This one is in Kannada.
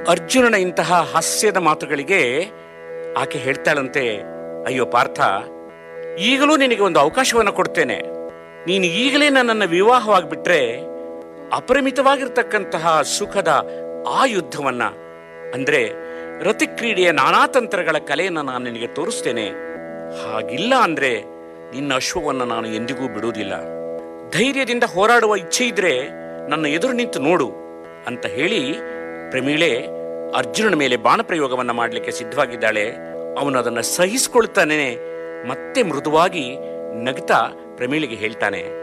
ಅರ್ಜುನನ ಇಂತಹ ಹಾಸ್ಯದ ಮಾತುಗಳಿಗೆ ಆಕೆ ಹೇಳ್ತಾಳಂತೆ ಅಯ್ಯೋ ಪಾರ್ಥ ಈಗಲೂ ನಿನಗೆ ಒಂದು ಅವಕಾಶವನ್ನು ಕೊಡ್ತೇನೆ ನೀನು ಈಗಲೇ ನನ್ನನ್ನು ವಿವಾಹವಾಗಿಬಿಟ್ರೆ ಅಪರಿಮಿತವಾಗಿರ್ತಕ್ಕಂತಹ ಸುಖದ ಆ ಯುದ್ಧವನ್ನ ಅಂದ್ರೆ ರತಿಕ್ರೀಡೆಯ ನಾನಾ ತಂತ್ರಗಳ ಕಲೆಯನ್ನು ನಾನು ನಿನಗೆ ತೋರಿಸ್ತೇನೆ ಹಾಗಿಲ್ಲ ಅಂದ್ರೆ ನಿನ್ನ ಅಶ್ವವನ್ನು ನಾನು ಎಂದಿಗೂ ಬಿಡುವುದಿಲ್ಲ ಧೈರ್ಯದಿಂದ ಹೋರಾಡುವ ಇಚ್ಛೆ ಇದ್ರೆ ನನ್ನ ಎದುರು ನಿಂತು ನೋಡು ಅಂತ ಹೇಳಿ ಪ್ರಮೀಳೆ ಅರ್ಜುನನ ಮೇಲೆ ಬಾಣ ಪ್ರಯೋಗವನ್ನ ಮಾಡಲಿಕ್ಕೆ ಸಿದ್ಧವಾಗಿದ್ದಾಳೆ ಅವನು ಅದನ್ನು ಸಹಿಸಿಕೊಳ್ತಾನೆ ಮತ್ತೆ ಮೃದುವಾಗಿ ನಗ್ತಾ ಪ್ರಮೀಳಿಗೆ ಹೇಳ್ತಾನೆ